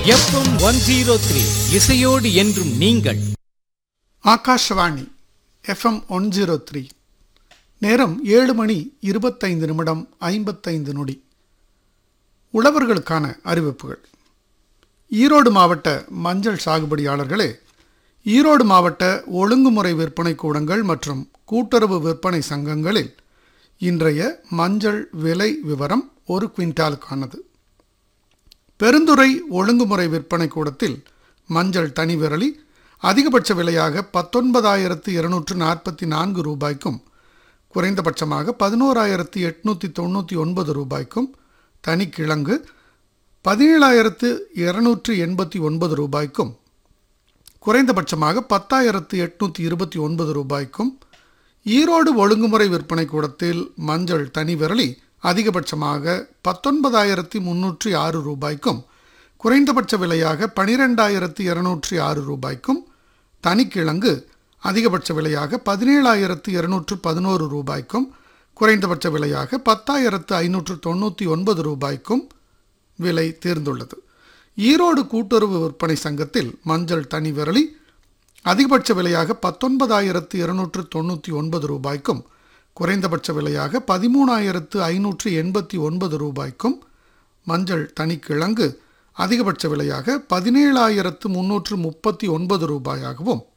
FM one zero three இசையோடு என்றும் நீங்கள் Akashvani FM one zero three நேரம் ஏழு மணி இருபத்தைந்து நிமிடம் ஐம்பத்தைந்து நொடி உழவர்களுக்கான அறிவிப்புகள் ஈரோடு மாவட்ட மஞ்சள் சாகுபடியாளர்களே ஈரோடு மாவட்ட ஒழுங்குமுறை விற்பனை கூடங்கள் மற்றும் கூட்டுறவு விற்பனை சங்கங்களில் இன்றைய மஞ்சள் விலை விவரம் ஒரு குவிண்டாலுக்கானது பெருந்துறை ஒழுங்குமுறை விற்பனை கூடத்தில் மஞ்சள் தனி விரலி அதிகபட்ச விலையாக பத்தொன்பதாயிரத்து இருநூற்று நாற்பத்தி நான்கு ரூபாய்க்கும் குறைந்தபட்சமாக பதினோராயிரத்து எட்நூற்றி தொண்ணூற்றி ஒன்பது ரூபாய்க்கும் தனிக்கிழங்கு பதினேழாயிரத்து இருநூற்று எண்பத்தி ஒன்பது ரூபாய்க்கும் குறைந்தபட்சமாக பத்தாயிரத்து எட்நூற்றி இருபத்தி ஒன்பது ரூபாய்க்கும் ஈரோடு ஒழுங்குமுறை விற்பனை கூடத்தில் மஞ்சள் தனி விரலி அதிகபட்சமாக பத்தொன்பதாயிரத்தி முன்னூற்றி ஆறு ரூபாய்க்கும் குறைந்தபட்ச விலையாக பனிரெண்டாயிரத்தி இருநூற்றி ஆறு ரூபாய்க்கும் தனிக்கிழங்கு அதிகபட்ச விலையாக பதினேழாயிரத்து இருநூற்று பதினோரு ரூபாய்க்கும் குறைந்தபட்ச விலையாக பத்தாயிரத்து ஐநூற்று தொண்ணூற்றி ஒன்பது ரூபாய்க்கும் விலை தேர்ந்துள்ளது ஈரோடு கூட்டுறவு விற்பனை சங்கத்தில் மஞ்சள் தனி விரலி அதிகபட்ச விலையாக பத்தொன்பதாயிரத்து இருநூற்று தொண்ணூற்றி ஒன்பது ரூபாய்க்கும் குறைந்தபட்ச விலையாக பதிமூணாயிரத்து ஐநூற்று எண்பத்தி ஒன்பது ரூபாய்க்கும் மஞ்சள் தனிக்கிழங்கு அதிகபட்ச விலையாக பதினேழாயிரத்து முன்னூற்று முப்பத்தி ஒன்பது ரூபாயாகவும்